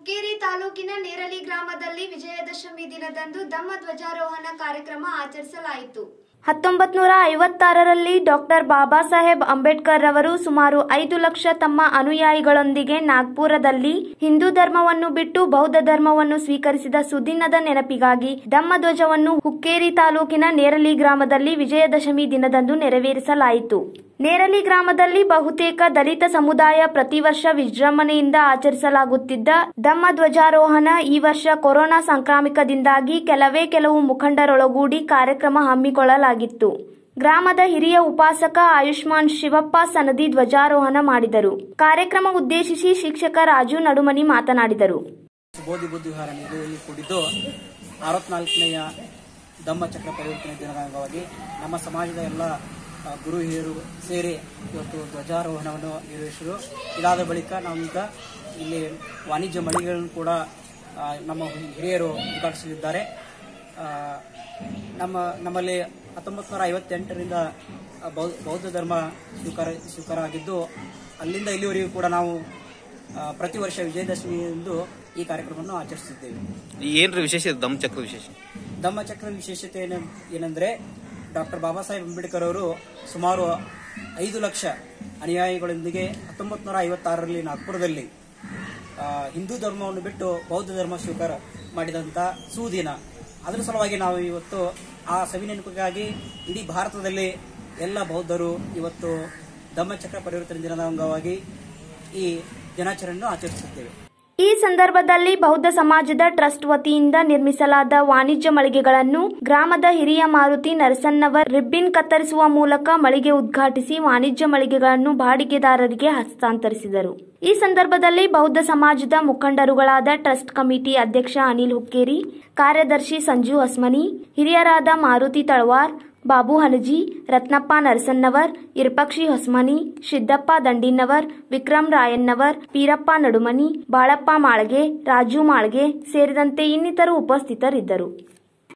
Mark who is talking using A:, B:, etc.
A: ಹುಕ್ಕೇರಿ ತಾಲೂಕಿನ ನೇರಲಿ ಗ್ರಾಮದಲ್ಲಿ ವಿಜಯದಶಮಿ ದಿನದಂದು ಧಮ್ಮ ಧ್ವಜಾರೋಹಣ ಕಾರ್ಯಕ್ರಮ ಆಚರಿಸಲಾಯಿತು
B: ಹತ್ತೊಂಬತ್ ನೂರ ಐವತ್ತಾರರಲ್ಲಿ ಡಾಕ್ಟರ್ ಬಾಬಾ ಸಾಹೇಬ್ ಅಂಬೇಡ್ಕರ್ ರವರು ಸುಮಾರು ಐದು ಲಕ್ಷ ತಮ್ಮ ಅನುಯಾಯಿಗಳೊಂದಿಗೆ ನಾಗ್ಪುರದಲ್ಲಿ ಹಿಂದೂ ಧರ್ಮವನ್ನು ಬಿಟ್ಟು ಬೌದ್ಧ ಧರ್ಮವನ್ನು ಸ್ವೀಕರಿಸಿದ ಸುದಿನದ ನೆನಪಿಗಾಗಿ ಧಮ್ಮ ಧ್ವಜವನ್ನು ಹುಕ್ಕೇರಿ ತಾಲೂಕಿನ ನೇರಲಿ ಗ್ರಾಮದಲ್ಲಿ ವಿಜಯದಶಮಿ ದಿನದಂದು ನೆರವೇರಿಸಲಾಯಿತು ನೇರಲಿ ಗ್ರಾಮದಲ್ಲಿ ಬಹುತೇಕ ದಲಿತ ಸಮುದಾಯ ಪ್ರತಿ ವರ್ಷ ವಿಜೃಂಭಣೆಯಿಂದ ಆಚರಿಸಲಾಗುತ್ತಿದ್ದ ಧಮ್ಮ ಧ್ವಜಾರೋಹಣ ಈ ವರ್ಷ ಕೊರೋನಾ ಸಾಂಕ್ರಾಮಿಕದಿಂದಾಗಿ ಕೆಲವೇ ಕೆಲವು ಮುಖಂಡರೊಳಗೂಡಿ ಕಾರ್ಯಕ್ರಮ ಹಮ್ಮಿಕೊಳ್ಳಲಾಗಿತ್ತು ಗ್ರಾಮದ ಹಿರಿಯ ಉಪಾಸಕ ಆಯುಷ್ಮಾನ್ ಶಿವಪ್ಪ ಸನದಿ ಧ್ವಜಾರೋಹಣ ಮಾಡಿದರು ಕಾರ್ಯಕ್ರಮ ಉದ್ದೇಶಿಸಿ ಶಿಕ್ಷಕ ರಾಜು ನಡುಮನಿ ಮಾತನಾಡಿದರು
C: ಬೋಧಿ ಬುದ್ಧಿ ವಿಹಾರ ನಿಧಿಯಲ್ಲಿ ಕೂಡಿದ್ದು ಅರವತ್ನಾಲ್ಕನೆಯ ಧಮ್ಮಚಕ್ರ ಪರಿವರ್ತನೆ ದಿನದ ಅಂಗವಾಗಿ ನಮ್ಮ ಸಮಾಜದ ಎಲ್ಲ ಆ, ಗುರು ಹಿರಿಯರು ಸೇರಿ ಇವತ್ತು ಧ್ವಜಾರೋಹಣವನ್ನು ನಿರ್ವಹಿಸಿದರು ಇದಾದ ಬಳಿಕ ನಾವು ಈಗ ಇಲ್ಲಿ ವಾಣಿಜ್ಯ ಮಳಿಗೆಗಳನ್ನು ಕೂಡ ಆ, ನಮ್ಮ ಹಿರಿಯರು ಉದ್ಘಾಟಿಸಲಿದ್ದಾರೆ ಆ, ನಮ್ಮ ನಮ್ಮಲ್ಲಿ ಹತ್ತೊಂಬತ್ತು ನೂರ ಐವತ್ತೆಂಟರಿಂದ ಬೌ- ಬೌದ್ಧ ಧರ್ಮ ಸ್ವೀಕಾರ ಸ್ವೀಕಾರ ಆಗಿದ್ದು ಅಲ್ಲಿಂದ ಇಲ್ಲಿವರೆಗೂ ಕೂಡ ನಾವು ಆ, ಪ್ರತಿ ವರ್ಷ ವಿಜಯದಶಮಿಯಂದು ಈ ಕಾರ್ಯಕ್ರಮವನ್ನು ಆಚರಿಸುತ್ತಿದ್ದೇವೆ
D: ಏನ್ರಿ ವಿಶೇಷ ಇದು ದಮ್ ಚಕ್ರ ವಿಶೇಷ
C: ಧಮ್ಮಚಕ್ರದ ವಿಶೇಷತೆ ಏನ- ಏನೆಂದರೆ ಡಾಕ್ಟರ್ ಬಾಬಾ ಸಾಹೇಬ್ ಅಂಬೇಡ್ಕರ್ ಅವರು ಸುಮಾರು ಐದು ಲಕ್ಷ ಅನುಯಾಯಿಗಳೊಂದಿಗೆ ಹತ್ತೊಂಬತ್ತು ನೂರ ಐವತ್ತಾರರಲ್ಲಿ ನಾಗ್ಪುರದಲ್ಲಿ ಆ, ಹಿಂದೂ ಧರ್ಮವನ್ನು ಬಿಟ್ಟು ಬೌದ್ಧ ಧರ್ಮ ಸ್ವೀಕಾರ ಮಾಡಿದಂಥ ಸುದಿನ ಅದರ ಸಲುವಾಗಿ ನಾವು ಇವತ್ತು ಆ ಸವಿನೆನಪಿಗಾಗಿ ಇಡೀ ಭಾರತದಲ್ಲಿ ಎಲ್ಲ ಬೌದ್ಧರು ಇವತ್ತು ಧಮ್ಮಚಕ್ರ ಪರಿವರ್ತನೆ ದಿನದ ಅಂಗವಾಗಿ ಈ ದಿನಾಚರಣೆಯನ್ನು ಆಚರಿಸುತ್ತೇವೆ
B: ಈ ಸಂದರ್ಭದಲ್ಲಿ ಬೌದ್ಧ ಸಮಾಜದ ಟ್ರಸ್ಟ್ ವತಿಯಿಂದ ನಿರ್ಮಿಸಲಾದ ವಾಣಿಜ್ಯ ಮಳಿಗೆಗಳನ್ನು ಗ್ರಾಮದ ಹಿರಿಯ ಮಾರುತಿ ನರಸನ್ನವರ್ ರಿಬ್ಬಿನ್ ಕತ್ತರಿಸುವ ಮೂಲಕ ಮಳಿಗೆ ಉದ್ಘಾಟಿಸಿ ವಾಣಿಜ್ಯ ಮಳಿಗೆಗಳನ್ನು ಬಾಡಿಗೆದಾರರಿಗೆ ಹಸ್ತಾಂತರಿಸಿದರು ಈ ಸಂದರ್ಭದಲ್ಲಿ ಬೌದ್ಧ ಸಮಾಜದ ಮುಖಂಡರುಗಳಾದ ಟ್ರಸ್ಟ್ ಕಮಿಟಿ ಅಧ್ಯಕ್ಷ ಅನಿಲ್ ಹುಕ್ಕೇರಿ ಕಾರ್ಯದರ್ಶಿ ಸಂಜು ಹಸ್ಮನಿ ಹಿರಿಯರಾದ ಮಾರುತಿ ತಳವಾರ್ ಬಾಬು ಹನಜಿ ರತ್ನಪ್ಪ ನರಸನ್ನವರ್ ಇರ್ಪಕ್ಷಿ ಹೊಸ್ಮನಿ ಸಿದ್ದಪ್ಪ ದಂಡಿನವರ್ ವಿಕ್ರಮ್ ರಾಯನ್ನವರ್ ಪೀರಪ್ಪ ನಡುಮನಿ ಬಾಳಪ್ಪ ಮಾಳ್ಗೆ ರಾಜು ಮಾಳ್ಗೆ ಸೇರಿದಂತೆ ಇನ್ನಿತರು ಉಪಸ್ಥಿತರಿದ್ದರು